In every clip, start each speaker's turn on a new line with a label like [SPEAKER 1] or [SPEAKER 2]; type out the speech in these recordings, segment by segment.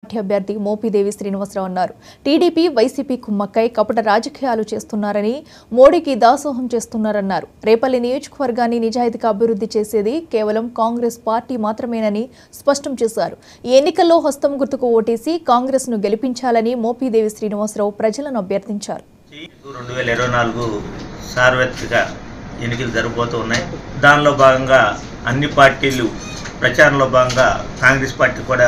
[SPEAKER 1] party అభ్యర్థి మోపిదేవి శ్రీనివాసరావు అన్నారు TDP YCP కుమ్మక్కై కపట రాజకీయాలు చేస్తున్నారని మోడీకి దాసోహం చేస్తున్నారన్నారు రేపల్లి నియోజకవర్గాన్ని నిజాయితీగా అభివృద్ధి చేసేది కేవలం కాంగ్రెస్ పార్టీ మాత్రమేనని స్పష్టం చేశారు ఈ ఎన్నికల్లో హస్తం గుర్తుకు ఓటేసి కాంగ్రెస్ ను గెలిపించాలని మోపిదేవి శ్రీనివాసరావు ప్రజలను అభ్యర్థించారు
[SPEAKER 2] రెండు వేల ఇరవై నాలుగు సార్వత్రిక ఎన్నికలు జరగబోతూ ఉన్నాయి దానిలో భాగంగా అన్ని పార్టీలు ప్రచారంలో భాగంగా కాంగ్రెస్ పార్టీ కూడా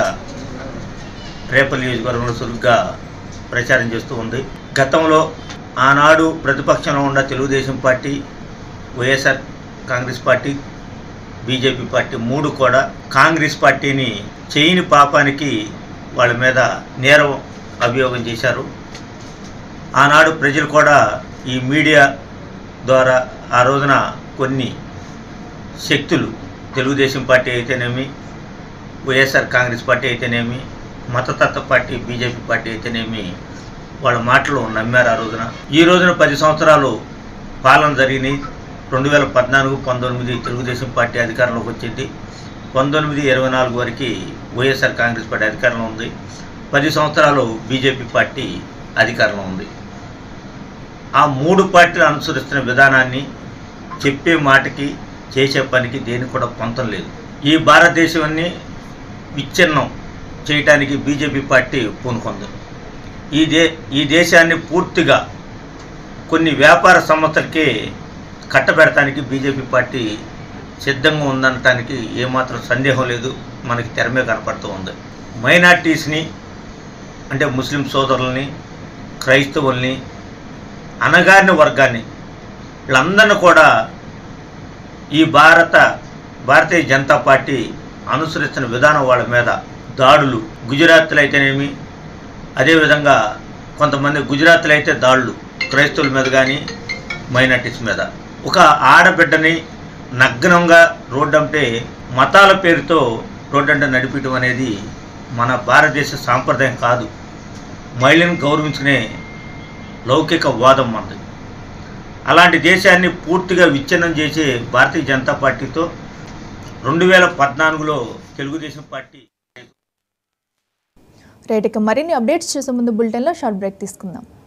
[SPEAKER 2] రేపల్లి నియోజకవర్గంలో చురుగ్గా ప్రచారం చేస్తూ ఉంది గతంలో ఆనాడు ప్రతిపక్షంలో ఉన్న Telugu Desam party YSR Congress party BJP party మూడు కూడా కాంగ్రెస్ పార్టీని చేయని పాపానికి వాళ్ళ మీద నేరం అభియోగం చేశారు ఆనాడు ప్రజలు కూడా ఈ మీడియా ద్వారా ఆ రోజున కొన్ని శక్తులు తెలుగుదేశం పార్టీ అయితేనేమి వైఎస్ఆర్ కాంగ్రెస్ పార్టీ అయితేనేమి మతతత్వ పార్టీ బీజేపీ పార్టీ అయితేనేమి వాళ్ళ మాటలు నమ్మారు ఆ రోజున ఈ రోజున పది సంవత్సరాలు పాలన జరిగినాయి రెండు వేల పద్నాలుగు పంతొమ్మిది తెలుగుదేశం పార్టీ అధికారంలోకి వచ్చింది పంతొమ్మిది ఇరవై నాలుగు వరకు వైఎస్ఆర్ కాంగ్రెస్ పార్టీ అధికారంలో ఉంది పది సంవత్సరాలు బీజేపీ పార్టీ అధికారంలో ఉంది ఆ మూడు పార్టీలు అనుసరిస్తున్న విధానాన్ని చెప్పే మాటకి చేసే పనికి దేనికి కూడా పొంతం లేదు ఈ భారతదేశాన్ని విచ్ఛిన్నం చేయటానికి బీజేపీ పార్టీ పూనుకుంది ఈ దే ఈ దేశాన్ని పూర్తిగా కొన్ని వ్యాపార సంస్థలకే కట్టబెడటానికి బీజేపీ పార్టీ సిద్ధంగా ఉందనటానికి ఏమాత్రం సందేహం లేదు మనకి తెరమే కనపడుతూ ఉంది మైనార్టీస్ని అంటే ముస్లిం సోదరుల్ని క్రైస్తవుల్ని అనగారిన వర్గాన్ని వీళ్ళందరినీ కూడా ఈ భారత భారతీయ జనతా పార్టీ అనుసరిస్తున్న విధానం వాళ్ళ మీద దాడులు గుజరాత్లో అయితేనేమి అదేవిధంగా కొంతమంది గుజరాత్లో అయితే దాడులు క్రైస్తవుల మీద కానీ మైనార్టీస్ మీద ఒక ఆడబిడ్డని నగ్నంగా రోడ్డంటే మతాల పేరుతో రోడ్డంటే నడిపించడం అనేది మన భారతదేశ సాంప్రదాయం కాదు మహిళను గౌరవించుకునే లౌకిక వాదం మనది అలాంటి దేశాన్ని పూర్తిగా విచ్ఛిన్నం చేసే భారతీయ జనతా పార్టీతో రెండు వేల పద్నాలుగులో తెలుగుదేశం పార్టీ
[SPEAKER 1] రైట్ ఇక మరిన్ని అప్డేట్స్ చేసే ముందు బులెటిన్లో షార్ట్ బ్రేక్ తీసుకుందాం